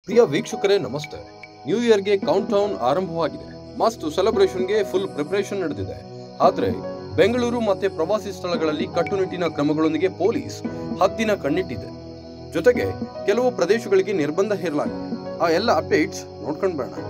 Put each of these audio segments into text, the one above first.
ಪ್ರಿಯ ವೀಕ್ಷಕರೇ ನಮಸ್ತೆ ನ್ಯೂ ಇಯರ್ಗೆ ಕೌಂಟ್ ಡೌನ್ ಆರಂಭವಾಗಿದೆ ಮಸ್ತ್ ಸೆಲೆಬ್ರೇಷನ್ಗೆ ಫುಲ್ ಪ್ರಿಪರೇಷನ್ ನಡೆದಿದೆ ಆದ್ರೆ ಬೆಂಗಳೂರು ಮತ್ತೆ ಪ್ರವಾಸಿ ಸ್ಥಳಗಳಲ್ಲಿ ಕಟ್ಟುನಿಟ್ಟಿನ ಕ್ರಮಗಳೊಂದಿಗೆ ಪೊಲೀಸ್ ಹದ್ದಿನ ಕಣ್ಣಿಟ್ಟಿದೆ ಜೊತೆಗೆ ಕೆಲವು ಪ್ರದೇಶಗಳಿಗೆ ನಿರ್ಬಂಧ ಹೇರಲಾಗಿದೆ ಆ ಎಲ್ಲ ಅಪ್ಡೇಟ್ಸ್ ನೋಡ್ಕೊಂಡ್ ಬರೋಣ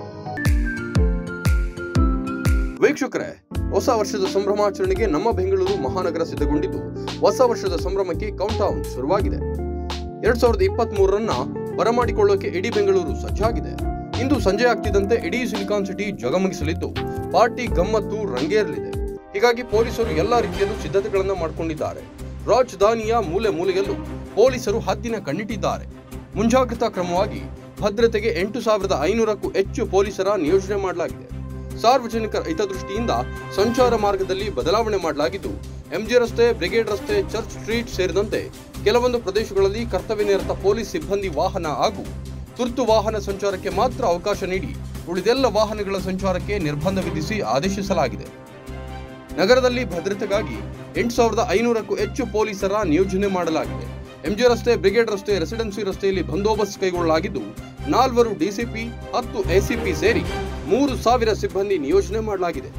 ವೀಕ್ಷಕರೇ ಹೊಸ ವರ್ಷದ ಸಂಭ್ರಮಾಚರಣೆಗೆ ನಮ್ಮ ಬೆಂಗಳೂರು ಮಹಾನಗರ ಸಿದ್ಧಗೊಂಡಿದ್ದು ಹೊಸ ವರ್ಷದ ಸಂಭ್ರಮಕ್ಕೆ ಕೌಂಟ್ ಡೌನ್ ಶುರುವಾಗಿದೆ ಎರಡ್ ಸಾವಿರದ ಇಪ್ಪತ್ತ್ ಮೂರರನ್ನ ಬರಮಾಡಿಕೊಳ್ಳೋಕೆ ಇಡೀ ಬೆಂಗಳೂರು ಸಜ್ಜಾಗಿದೆ ಇಂದು ಸಂಜೆ ಆಗ್ತಿದ್ದಂತೆ ಇಡೀ ಸಿಲಿಕಾನ್ ಸಿಟಿ ಜಗಮಗಿಸಲಿದ್ದು ಪಾರ್ಟಿ ಗಮ್ಮತ್ತು ರಂಗೇರಲಿದೆ ಹೀಗಾಗಿ ಪೊಲೀಸರು ಎಲ್ಲಾ ರೀತಿಯಲ್ಲೂ ಸಿದ್ಧತೆಗಳನ್ನ ಮಾಡಿಕೊಂಡಿದ್ದಾರೆ ರಾಜಧಾನಿಯ ಮೂಲೆ ಮೂಲೆಯಲ್ಲೂ ಪೊಲೀಸರು ಹದ್ದಿನ ಕಣ್ಣಿಟ್ಟಿದ್ದಾರೆ ಮುಂಜಾಗ್ರತಾ ಕ್ರಮವಾಗಿ ಭದ್ರತೆಗೆ ಎಂಟು ಸಾವಿರದ ಐನೂರಕ್ಕೂ ಹೆಚ್ಚು ಪೊಲೀಸರ ನಿಯೋಜನೆ ಮಾಡಲಾಗಿದೆ ಸಾರ್ವಜನಿಕರ ಹಿತದೃಷ್ಟಿಯಿಂದ ಸಂಚಾರ ಮಾರ್ಗದಲ್ಲಿ ಬದಲಾವಣೆ ಮಾಡಲಾಗಿದ್ದು ಎಂಜಿ ರಸ್ತೆ ಬ್ರಿಗೇಡ್ ರಸ್ತೆ ಚರ್ಚ್ ಸ್ಟ್ರೀಟ್ ಸೇರಿದಂತೆ ಕೆಲವೊಂದು ಪ್ರದೇಶಗಳಲ್ಲಿ ಕರ್ತವ್ಯ ನಿರತ ಪೊಲೀಸ್ ಸಿಬ್ಬಂದಿ ವಾಹನ ಹಾಗೂ ತುರ್ತು ವಾಹನ ಸಂಚಾರಕ್ಕೆ ಮಾತ್ರ ಅವಕಾಶ ನೀಡಿ ಉಳಿದೆಲ್ಲ ವಾಹನಗಳ ಸಂಚಾರಕ್ಕೆ ನಿರ್ಬಂಧ ವಿಧಿಸಿ ಆದೇಶಿಸಲಾಗಿದೆ ನಗರದಲ್ಲಿ ಭದ್ರತೆಗಾಗಿ ಎಂಟು ಸಾವಿರದ ಐನೂರಕ್ಕೂ ಹೆಚ್ಚು ಪೊಲೀಸರ ನಿಯೋಜನೆ ಮಾಡಲಾಗಿದೆ ಎಂಜಿ ರಸ್ತೆ ಬ್ರಿಗೇಡ್ ರಸ್ತೆ ರೆಸಿಡೆನ್ಸಿ ರಸ್ತೆಯಲ್ಲಿ ಬಂದೋಬಸ್ತ್ ಕೈಗೊಳ್ಳಲಾಗಿದ್ದು ನಾಲ್ವರು ಡಿಸಿಪಿ ಹತ್ತು ಎಸಿಪಿ ಸೇರಿ ಮೂರು ಸಾವಿರ ಸಿಬ್ಬಂದಿ ನಿಯೋಜನೆ ಮಾಡಲಾಗಿದೆ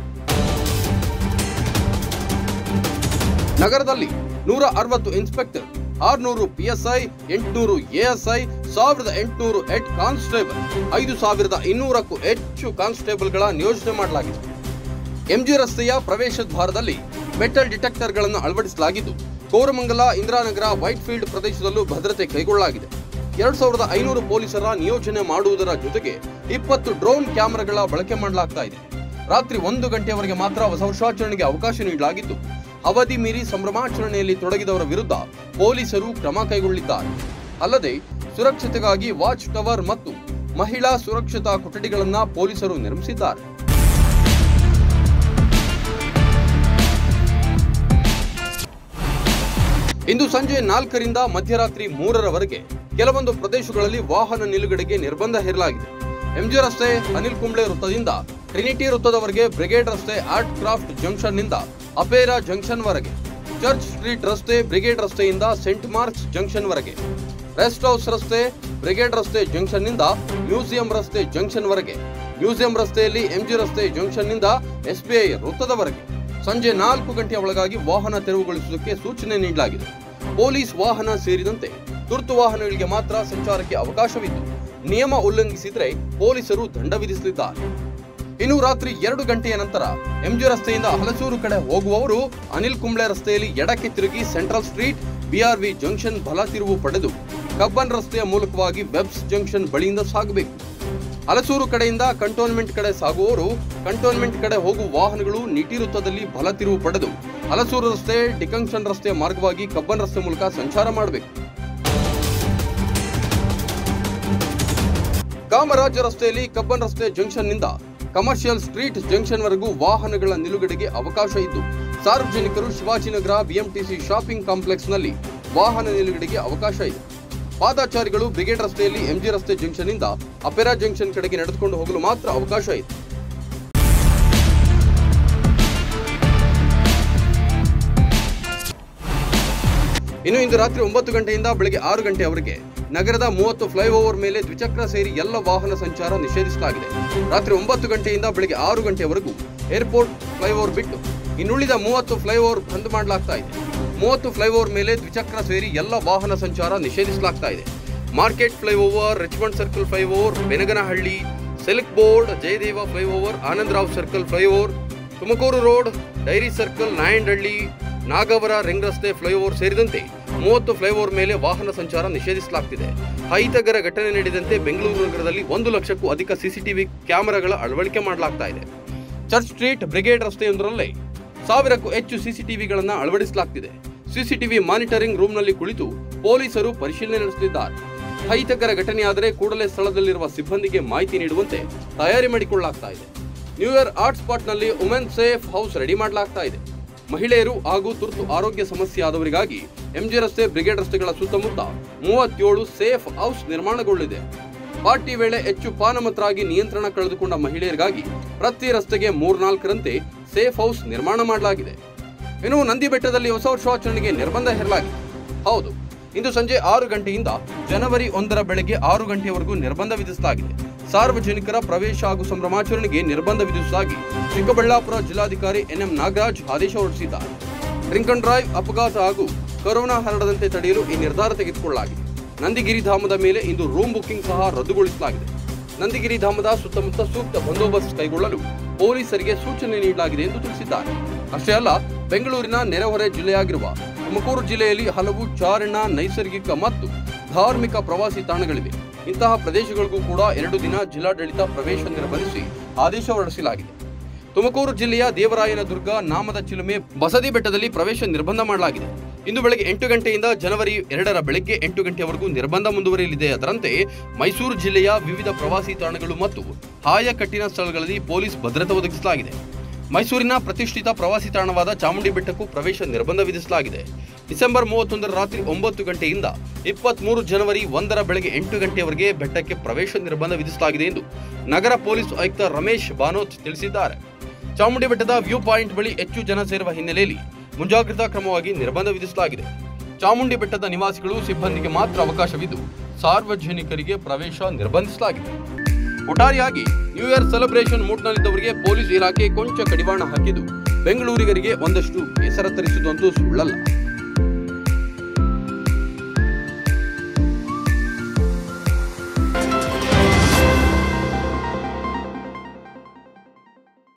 ನಗರದಲ್ಲಿ ನೂರ ಅರವತ್ತು ಇನ್ಸ್ಪೆಕ್ಟರ್ ಆರ್ನೂರು ಪಿಎಸ್ಐ ಎಂಟುನೂರು ಎಎಸ್ಐ ಸಾವಿರದ ಎಂಟುನೂರು ಹೆಡ್ ಕಾನ್ಸ್ಟೇಬಲ್ ಐದು ಸಾವಿರದ ಇನ್ನೂರಕ್ಕೂ ಹೆಚ್ಚು ಕಾನ್ಸ್ಟೇಬಲ್ಗಳ ನಿಯೋಜನೆ ಮಾಡಲಾಗಿದೆ ಎಂಜಿ ರಸ್ತೆಯ ಪ್ರವೇಶ ದ್ವಾರದಲ್ಲಿ ಮೆಟಲ್ ಡಿಟೆಕ್ಟರ್ಗಳನ್ನು ಅಳವಡಿಸಲಾಗಿದ್ದು ಕೋರಮಂಗಲ ಇಂದಿರಾನಗರ ವೈಟ್ ಫೀಲ್ಡ್ ಪ್ರದೇಶದಲ್ಲೂ ಭದ್ರತೆ ಕೈಗೊಳ್ಳಲಾಗಿದೆ ಎರಡ್ ಸಾವಿರದ ಐನೂರು ಪೊಲೀಸರ ನಿಯೋಜನೆ ಮಾಡುವುದರ ಜೊತೆಗೆ ಇಪ್ಪತ್ತು ಡ್ರೋನ್ ಕ್ಯಾಮೆರಾಗಳ ಬಳಕೆ ಮಾಡಲಾಗ್ತಾ ಇದೆ ರಾತ್ರಿ ಒಂದು ಗಂಟೆಯವರೆಗೆ ಮಾತ್ರ ಹೊಸ ವರ್ಷಾಚರಣೆಗೆ ಅವಕಾಶ ನೀಡಲಾಗಿದ್ದು ಅವಧಿ ಮೀರಿ ಸಂಭ್ರಮಾಚರಣೆಯಲ್ಲಿ ತೊಡಗಿದವರ ವಿರುದ್ಧ ಪೊಲೀಸರು ಕ್ರಮ ಕೈಗೊಳ್ಳಿದ್ದಾರೆ ಅಲ್ಲದೆ ಸುರಕ್ಷತೆಗಾಗಿ ವಾಚ್ ಟವರ್ ಮತ್ತು ಮಹಿಳಾ ಸುರಕ್ಷತಾ ಕೊಠಡಿಗಳನ್ನ ಪೊಲೀಸರು ನಿರ್ಮಿಸಿದ್ದಾರೆ ಇಂದು ಸಂಜೆ ನಾಲ್ಕರಿಂದ ಮಧ್ಯರಾತ್ರಿ ಮೂರರವರೆಗೆ ಕೆಲವೊಂದು ಪ್ರದೇಶಗಳಲ್ಲಿ ವಾಹನ ನಿಲುಗಡೆಗೆ ನಿರ್ಬಂಧ ಹೇರಲಾಗಿದೆ ಎಂಜಿ ರಸ್ತೆ ಅನಿಲ್ ಕುಂಬ್ಳೆ ವೃತ್ತದಿಂದ ಟ್ರಿನಿಟಿ ವೃತ್ತದವರೆಗೆ ಬ್ರಿಗೇಡ್ ರಸ್ತೆ ಆರ್ಟ್ ಕ್ರಾಫ್ಟ್ ಜಂಕ್ಷನ್ ನಿಂದ ಅಪೇರಾ ಜಂಕ್ಷನ್ ವರೆಗೆ ಚರ್ಚ್ ಸ್ಟ್ರೀಟ್ ರಸ್ತೆ ಬ್ರಿಗೇಡ್ ರಸ್ತೆಯಿಂದ ಸೆಂಟ್ ಮಾರ್ಕ್ಸ್ ಜಂಕ್ಷನ್ ವರೆಗೆ ರೆಸ್ಟ್ ಹೌಸ್ ರಸ್ತೆ ಬ್ರಿಗೇಡ್ ರಸ್ತೆ ಜಂಕ್ಷನ್ ನಿಂದ ಮ್ಯೂಸಿಯಂ ರಸ್ತೆ ಜಂಕ್ಷನ್ ವರೆಗೆ ಮ್ಯೂಸಿಯಂ ರಸ್ತೆಯಲ್ಲಿ ಎಂಜಿ ರಸ್ತೆ ಜಂಕ್ಷನ್ ನಿಂದ ಎಸ್ಬಿಐ ವೃತ್ತದವರೆಗೆ ಸಂಜೆ ನಾಲ್ಕು ಗಂಟೆಯ ಒಳಗಾಗಿ ವಾಹನ ತೆರವುಗೊಳಿಸುವುದಕ್ಕೆ ಸೂಚನೆ ನೀಡಲಾಗಿದೆ ಪೊಲೀಸ್ ವಾಹನ ಸೇರಿದಂತೆ ತುರ್ತು ವಾಹನಗಳಿಗೆ ಮಾತ್ರ ಸಂಚಾರಕ್ಕೆ ಅವಕಾಶವಿದ್ದು ನಿಯಮ ಉಲ್ಲಂಘಿಸಿದ್ರೆ ಪೊಲೀಸರು ದಂಡ ವಿಧಿಸಲಿದ್ದಾರೆ ಇನ್ನು ರಾತ್ರಿ ಎರಡು ಗಂಟೆಯ ನಂತರ ಎಂಜಿ ರಸ್ತೆಯಿಂದ ಹಲಸೂರು ಕಡೆ ಹೋಗುವವರು ಅನಿಲ್ ಕುಂಬ್ಳೆ ರಸ್ತೆಯಲ್ಲಿ ಎಡಕ್ಕೆ ತಿರುಗಿ ಸೆಂಟ್ರಲ್ ಸ್ಟ್ರೀಟ್ ಬಿಆರ್ವಿ ಜಂಕ್ಷನ್ ಬಲ ತಿರುವು ಪಡೆದು ಕಬ್ಬನ್ ರಸ್ತೆಯ ಮೂಲಕವಾಗಿ ವೆಬ್ಸ್ ಜಂಕ್ಷನ್ ಬಳಿಯಿಂದ ಸಾಗಬೇಕು ಹಲಸೂರು ಕಡೆಯಿಂದ ಕಂಟೋನ್ಮೆಂಟ್ ಕಡೆ ಸಾಗುವವರು ಕಂಟೋನ್ಮೆಂಟ್ ಕಡೆ ಹೋಗುವ ವಾಹನಗಳು ನಿಟಿ ವೃತ್ತದಲ್ಲಿ ಬಲ ತಿರುವು ಪಡೆದು ಹಲಸೂರು ರಸ್ತೆ ಡಿಕಂಕ್ಷನ್ ರಸ್ತೆಯ ಮಾರ್ಗವಾಗಿ ಕಬ್ಬನ್ ರಸ್ತೆ ಮೂಲಕ ಸಂಚಾರ ಮಾಡಬೇಕು ಕಾಮರಾಜ ರಸ್ತೆಯಲ್ಲಿ ಕಬ್ಬನ್ ರಸ್ತೆ ಜಂಕ್ಷನ್ ನಿಂದ ಕಮರ್ಷಿಯಲ್ ಸ್ಟ್ರೀಟ್ ಜಂಕ್ಷನ್ ವರೆಗೂ ವಾಹನಗಳ ನಿಲುಗಡೆಗೆ ಅವಕಾಶ ಇದ್ದು ಸಾರ್ವಜನಿಕರು ಶಿವಾಜಿನಗರ ಬಿಎಂಟಿಸಿ ಶಾಪಿಂಗ್ ಕಾಂಪ್ಲೆಕ್ಸ್ ನಲ್ಲಿ ವಾಹನ ನಿಲುಗಡೆಗೆ ಅವಕಾಶ ಇದೆ ಪಾದಾಚಾರಿಗಳು ಬ್ರಿಗೇಡ್ ರಸ್ತೆಯಲ್ಲಿ ಎಂಜಿ ರಸ್ತೆ ಜಂಕ್ಷನ್ ನಿಂದ ಅಪೆರಾ ಜಂಕ್ಷನ್ ಕಡೆಗೆ ನಡೆದುಕೊಂಡು ಹೋಗಲು ಮಾತ್ರ ಅವಕಾಶ ಇದೆ ಇನ್ನು ಇಂದು ರಾತ್ರಿ ಒಂಬತ್ತು ಗಂಟೆಯಿಂದ ಬೆಳಗ್ಗೆ ಆರು ಗಂಟೆಯವರೆಗೆ ನಗರದ ಮೂವತ್ತು ಫ್ಲೈಓವರ್ ಮೇಲೆ ದ್ವಿಚಕ್ರ ಸೇರಿ ಎಲ್ಲ ವಾಹನ ಸಂಚಾರ ನಿಷೇಧಿಸಲಾಗಿದೆ ರಾತ್ರಿ ಒಂಬತ್ತು ಗಂಟೆಯಿಂದ ಬೆಳಗ್ಗೆ ಆರು ಗಂಟೆವರೆಗೂ ಏರ್ಪೋರ್ಟ್ ಫ್ಲೈಓವರ್ ಬಿಟ್ಟು ಇನ್ನುಳಿದ ಮೂವತ್ತು ಫ್ಲೈಓವರ್ ಬಂದ್ ಮಾಡಲಾಗ್ತಾ ಇದೆ ಮೂವತ್ತು ಫ್ಲೈಓವರ್ ಮೇಲೆ ದ್ವಿಚಕ್ರ ಸೇರಿ ಎಲ್ಲ ವಾಹನ ಸಂಚಾರ ನಿಷೇಧಿಸಲಾಗ್ತಾ ಇದೆ market flyover Richmond circle flyover Benaganahalli silk board Jayadeva flyover Anandarao circle flyover Tumakuru road dairy circle Nayandahalli Nagavara ring ರಸ್ತೆ ಫ್ಲೈಓವರ್ ಸೇರಿದಂತೆ ಮೂವತ್ತು ಫ್ಲೈಓವರ್ ಮೇಲೆ ವಾಹನ ಸಂಚಾರ ನಿಷೇಧಿಸಲಾಗ್ತಿದೆ ಅಹಿತಕರ ಘಟನೆ ನಡೆದಂತೆ ಬೆಂಗಳೂರು ನಗರದಲ್ಲಿ ಒಂದು ಲಕ್ಷಕ್ಕೂ ಅಧಿಕ ಸಿಸಿಟಿವಿ ಕ್ಯಾಮೆರಾಗಳ ಅಳವಡಿಕೆ ಮಾಡಲಾಗ್ತಾ ಇದೆ ಚರ್ಚ್ ಸ್ಟ್ರೀಟ್ ಬ್ರಿಗೇಡ್ ರಸ್ತೆಯೊಂದರಲ್ಲೇ ಸಾವಿರಕ್ಕೂ ಹೆಚ್ಚು ಸಿಸಿಟಿವಿಗಳನ್ನು ಅಳವಡಿಸಲಾಗ್ತಿದೆ ಸಿಸಿಟಿವಿ ಮಾನಿಟರಿಂಗ್ ರೂಮ್ನಲ್ಲಿ ಕುಳಿತು ಪೊಲೀಸರು ಪರಿಶೀಲನೆ ನಡೆಸುತ್ತಿದ್ದಾರೆ ಅಹಿತಕರ ಘಟನೆಯಾದರೆ ಕೂಡಲೇ ಸ್ಥಳದಲ್ಲಿರುವ ಸಿಬ್ಬಂದಿಗೆ ಮಾಹಿತಿ ನೀಡುವಂತೆ ತಯಾರಿ ಮಾಡಿಕೊಳ್ಳಲಾಗ್ತಾ ಇದೆ ನ್ಯೂ ಇಯರ್ ಆರ್ಟ್ ಸ್ಪಾಟ್ನಲ್ಲಿ ವುಮೆನ್ ಸೇಫ್ ಹೌಸ್ ರೆಡಿ ಮಾಡಲಾಗ್ತಾ ಇದೆ ಮಹಿಳೆಯರು ಹಾಗೂ ತುರ್ತು ಆರೋಗ್ಯ ಸಮಸ್ಯೆ ಆದವರಿಗಾಗಿ ಎಂಜಿ ರಸ್ತೆ ಬ್ರಿಗೇಡ್ ರಸ್ತೆಗಳ ಸುತ್ತಮುತ್ತ ಮೂವತ್ತೇಳು ಸೇಫ್ ಹೌಸ್ ನಿರ್ಮಾಣಗೊಳ್ಳಿದೆ ಪಾರ್ಟಿ ವೇಳೆ ಹೆಚ್ಚು ಪಾನಮತ್ತರಾಗಿ ನಿಯಂತ್ರಣ ಕಳೆದುಕೊಂಡ ಮಹಿಳೆಯರಿಗಾಗಿ ಪ್ರತಿ ರಸ್ತೆಗೆ ಮೂರ್ನಾಲ್ಕರಂತೆ ಸೇಫ್ ಹೌಸ್ ನಿರ್ಮಾಣ ಮಾಡಲಾಗಿದೆ ಇನ್ನು ನಂದಿ ಬೆಟ್ಟದಲ್ಲಿ ಹೊಸ ವರ್ಷಾಚರಣೆಗೆ ನಿರ್ಬಂಧ ಹೇರಲಾಗಿದೆ ಹೌದು ಇಂದು ಸಂಜೆ ಆರು ಗಂಟೆಯಿಂದ ಜನವರಿ ಒಂದರ ಬೆಳಗ್ಗೆ ಆರು ಗಂಟೆಯವರೆಗೂ ನಿರ್ಬಂಧ ವಿಧಿಸಲಾಗಿದೆ ಸಾರ್ವಜನಿಕರ ಪ್ರವೇಶ ಹಾಗೂ ಸಂಭ್ರಮಾಚರಣೆಗೆ ನಿರ್ಬಂಧ ವಿಧಿಸುವುದಾಗಿ ಚಿಕ್ಕಬಳ್ಳಾಪುರ ಜಿಲ್ಲಾಧಿಕಾರಿ ಎನ್ಎಂ ನಾಗರಾಜ್ ಆದೇಶ ಹೊರಡಿಸಿದ್ದಾರೆ ಡ್ರಿಂಕ್ ಅಂಡ್ ಡ್ರೈವ್ ಅಪಘಾತ ಹಾಗೂ ಕೊರೋನಾ ಹರಡದಂತೆ ತಡೆಯಲು ಈ ನಿರ್ಧಾರ ತೆಗೆದುಕೊಳ್ಳಲಾಗಿದೆ ನಂದಿಗಿರಿ ಧಾಮದ ಮೇಲೆ ಇಂದು ರೂಮ್ ಬುಕಿಂಗ್ ಸಹ ರದ್ದುಗೊಳಿಸಲಾಗಿದೆ ನಂದಿಗಿರಿ ಧಾಮದ ಸುತ್ತಮುತ್ತ ಸೂಕ್ತ ಬಂದೋಬಸ್ತ್ ಕೈಗೊಳ್ಳಲು ಪೊಲೀಸರಿಗೆ ಸೂಚನೆ ನೀಡಲಾಗಿದೆ ಎಂದು ತಿಳಿಸಿದ್ದಾರೆ ಅಷ್ಟೇ ಅಲ್ಲ ಬೆಂಗಳೂರಿನ ನೆರೆಹೊರೆ ಜಿಲ್ಲೆಯಾಗಿರುವ ತುಮಕೂರು ಜಿಲ್ಲೆಯಲ್ಲಿ ಹಲವು ಚಾರಣ ನೈಸರ್ಗಿಕ ಮತ್ತು ಧಾರ್ಮಿಕ ಪ್ರವಾಸಿ ತಾಣಗಳಿವೆ ಇಂತಹ ಪ್ರದೇಶಗಳಿಗೂ ಕೂಡ ಎರಡು ದಿನ ಜಿಲ್ಲಾಡಳಿತ ಪ್ರವೇಶ ನಿರ್ಬಂಧಿಸಿ ಆದೇಶ ಹೊರಡಿಸಲಾಗಿದೆ ತುಮಕೂರು ಜಿಲ್ಲೆಯ ದೇವರಾಯನದುರ್ಗ ನಾಮದ ಚಿಲುಮೆ ಬಸದಿ ಬೆಟ್ಟದಲ್ಲಿ ಪ್ರವೇಶ ನಿರ್ಬಂಧ ಮಾಡಲಾಗಿದೆ ಇಂದು ಬೆಳಗ್ಗೆ ಎಂಟು ಗಂಟೆಯಿಂದ ಜನವರಿ ಎರಡರ ಬೆಳಗ್ಗೆ ಎಂಟು ಗಂಟೆವರೆಗೂ ನಿರ್ಬಂಧ ಮುಂದುವರಿಯಲಿದೆ ಅದರಂತೆ ಮೈಸೂರು ಜಿಲ್ಲೆಯ ವಿವಿಧ ಪ್ರವಾಸಿ ತಾಣಗಳು ಮತ್ತು ಆಯಕಟ್ಟಿನ ಸ್ಥಳಗಳಲ್ಲಿ ಪೊಲೀಸ್ ಭದ್ರತೆ ಒದಗಿಸಲಾಗಿದೆ ಮೈಸೂರಿನ ಪ್ರತಿಷ್ಠಿತ ಪ್ರವಾಸಿ ತಾಣವಾದ ಚಾಮುಂಡಿ ಬೆಟ್ಟಕ್ಕೂ ಪ್ರವೇಶ ನಿರ್ಬಂಧ ವಿಧಿಸಲಾಗಿದೆ ಡಿಸೆಂಬರ್ ಮೂವತ್ತೊಂದರ ರಾತ್ರಿ ಒಂಬತ್ತು ಗಂಟೆಯಿಂದ ಇಪ್ಪತ್ಮೂರು ಜನವರಿ ಒಂದರ ಬೆಳಗ್ಗೆ ಎಂಟು ಗಂಟೆಯವರೆಗೆ ಬೆಟ್ಟಕ್ಕೆ ಪ್ರವೇಶ ನಿರ್ಬಂಧ ವಿಧಿಸಲಾಗಿದೆ ಎಂದು ನಗರ ಪೊಲೀಸ್ ಆಯುಕ್ತ ರಮೇಶ್ ಬಾನೋತ್ ತಿಳಿಸಿದ್ದಾರೆ ಚಾಮುಂಡಿ ಬೆಟ್ಟದ ವ್ಯೂ ಪಾಯಿಂಟ್ ಬಳಿ ಹೆಚ್ಚು ಜನ ಸೇರುವ ಹಿನ್ನೆಲೆಯಲ್ಲಿ ಮುಂಜಾಗ್ರತಾ ಕ್ರಮವಾಗಿ ನಿರ್ಬಂಧ ವಿಧಿಸಲಾಗಿದೆ ಚಾಮುಂಡಿ ಬೆಟ್ಟದ ನಿವಾಸಿಗಳು ಸಿಬ್ಬಂದಿಗೆ ಮಾತ್ರ ಅವಕಾಶವಿದ್ದು ಸಾರ್ವಜನಿಕರಿಗೆ ಪ್ರವೇಶ ನಿರ್ಬಂಧಿಸಲಾಗಿದೆ ಒಟ್ಟಾರೆಯಾಗಿ ನ್ಯೂ ಇಯರ್ ಸೆಲೆಬ್ರೇಷನ್ ಮೂಡ್ನಲ್ಲಿದ್ದವರಿಗೆ ಪೊಲೀಸ್ ಇಲಾಖೆ ಕೊಂಚ ಕಡಿವಾಣ ಹಾಕಿದ್ದು ಬೆಂಗಳೂರಿಗರಿಗೆ ಒಂದಷ್ಟು ಬೇಸರ ತರಿಸಿದಂತೂ ಸುಳ್ಳಲ್ಲ